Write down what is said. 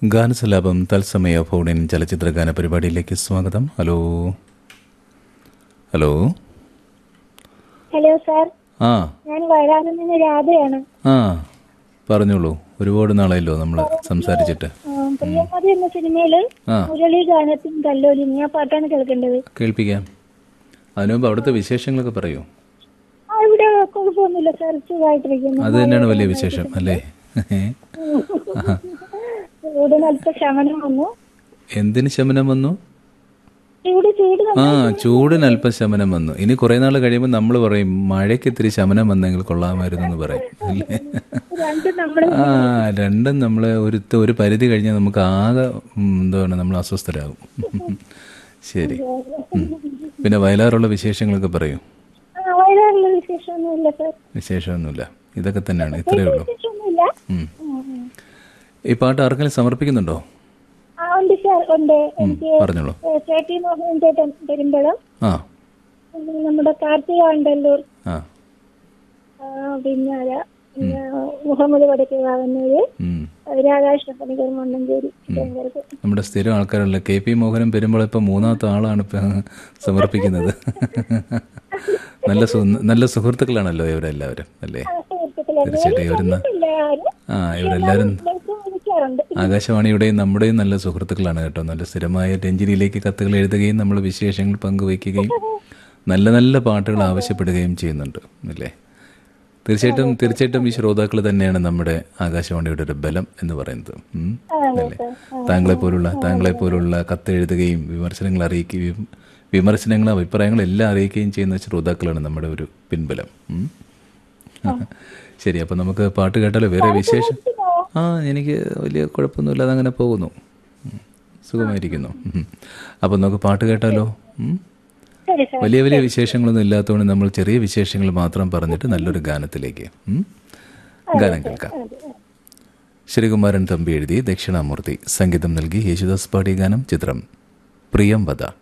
ഗാനസലാപം തത്സമയ ഫോണിൻ ചലച്ചിത്ര ഗാന പരിപാടിയിലേക്ക് സ്വാഗതം ഹലോ ഹലോ ഹലോ സാർ ആ ഞാൻ വയലാറിൽ നിന്ന് രാധയാണ് ആ പറഞ്ഞോളൂ ഒരുപാട് നാളായല്ലോ നമ്മൾ സംസാരിച്ചിട്ട് ആ, പ്രിയമതി എന്ന സിനിമയില് ആ മുരളി ഗാനത്തിൻ കല്ലോലിനി ആ പാട്ടാണ് കേൾക്കേണ്ടത് കേൾപ്പിക്കാം അതിനുമുമ്പ് അവിടുത്തെ വിശേഷങ്ങളൊക്കെ പറയൂ ആ ഇവിടെ കുഴപ്പമൊന്നുമില്ല സാർ സുഖമായിട്ടിരിക്കുന്നു അത് തന്നെയാണ് വലിയ വിശേഷം അല്ലേ ചൂട് നൽപ്പ ശമനം വന്നു എന്തിന് ശമനം വന്നു ചൂട് ചൂട് ആ ചൂടിന് അല്പം ശമനം വന്നു ഇനി കുറെ നാൾ കഴിയുമ്പോൾ നമ്മൾ പറയും മഴയ്ക്ക് ഇത്തിരി ശമനം വന്നെങ്കിൽ കൊള്ളാമായിരുന്നു എന്ന് പറയും അല്ലേ രണ്ടും നമ്മുടെ ആ രണ്ടും നമ്മൾ ഒരു ഒരു പരിധി കഴിഞ്ഞാൽ നമുക്ക് ആകെ ഉം, എന്താണ് നമ്മൾ അസ്വസ്ഥരാകും ശരി ഉം. പിന്നെ വയലാറുള്ള വിശേഷങ്ങളൊക്കെ പറയൂ ആ, വയലാറിലെ വിശേഷമൊന്നുമില്ല സാർ വിശേഷമൊന്നുമില്ല ഇതൊക്കെ തന്നെയാണ് ഇത്രയേ ഉള്ളൂ വിശേഷമൊന്നുമില്ല ഉം. ഉം, ഉം. ഈ പാട്ട് ആർക്കെങ്കിലും സമർപ്പിക്കുന്നുണ്ടോ ആ ഉണ്ട് സാർ ഉണ്ട് എനിക്ക് പറഞ്ഞോളൂ ഏ, കെ ടി മോഹൻ ചേട്ടൻ പെരുമ്പളം ആ പിന്നെ നമ്മുടെ കാർത്തിക ഉണ്ടല്ലൂർ ആ ആ, പിന്നെ ആരാ? പിന്നെ മുഹമ്മദ് വടക്കേ വാവന്നൂര് ഉം. രാധാകൃഷ്ണ പണിക്കർ മണ്ണഞ്ചേരി ഇവർക്ക്. നമ്മുടെ സ്ഥിരം ആൾക്കാരല്ല കെ പി മോഹനം പെരുമ്പോൾ ഇപ്പം മൂന്നാമത്തെ ആളാണ് ഇപ്പം സമർപ്പിക്കുന്നത് നല്ല സു നല്ല സുഹൃത്തുക്കളാണല്ലോ ഇവരെല്ലാവരും അല്ലേ ആ, സുഹൃത്തുക്കളെ തീർച്ചയായിട്ടും ഇവരെന്ന് ഇല്ല ആരും ആ ഇവരെല്ലാവരും ദിവസവും വിളിക്കാറുണ്ട് ആകാശവാണിയുടെയും നമ്മുടെയും നല്ല സുഹൃത്തുക്കളാണ് കേട്ടോ നല്ല സ്ഥിരമായ രഞ്ജിനിയിലേക്ക് കത്തുകൾ എഴുതുകയും നമ്മൾ വിശേഷങ്ങൾ പങ്കുവയ്ക്കുകയും നല്ല നല്ല പാട്ടുകൾ ആവശ്യപ്പെടുകയും ചെയ്യുന്നുണ്ട് അല്ലേ തീർച്ചയായിട്ടും തീർച്ചയായിട്ടും ഈ ശ്രോതാക്കൾ തന്നെയാണ് നമ്മുടെ ആകാശവാണിയുടെ ഒരു ബലം എന്ന് പറയുന്നത് ഉം. അല്ലേ താങ്കളെ പോലുള്ള താങ്കളെ പോലുള്ള കത്തെഴുതുകയും വിമർശനങ്ങൾ അറിയിക്കുകയും വിമർശനങ്ങളും അഭിപ്രായങ്ങളും എല്ലാം അറിയിക്കുകയും ചെയ്യുന്ന ശ്രോതാക്കളാണ് നമ്മുടെ ഒരു പിൻബലം ഉം. ശരി അപ്പം നമുക്ക് പാട്ട് കേട്ടാലോ വേറെ വിശേഷം ആ എനിക്ക് വലിയ കുഴപ്പമൊന്നുമില്ല അതങ്ങനെ പോകുന്നു ഉം. സുഖമായിരിക്കുന്നു ഉം. അപ്പം നമുക്ക് പാട്ട് കേട്ടാലോ ഉം. ശരി സാർ വലിയ വലിയ വിശേഷങ്ങളൊന്നും ഇല്ലാത്തതുകൊണ്ട് നമ്മൾ ചെറിയ വിശേഷങ്ങൾ മാത്രം പറഞ്ഞിട്ട് നല്ലൊരു ഗാനത്തിലേക്ക് ഉം. ഗാനം കേൾക്കാം ശ്രീകുമാരൻ തമ്പി എഴുതി ദക്ഷിണാമൂർത്തി സംഗീതം നൽകി യേശുദാസ് പാടിയ ഗാനം ചിത്രം പ്രിയം വധ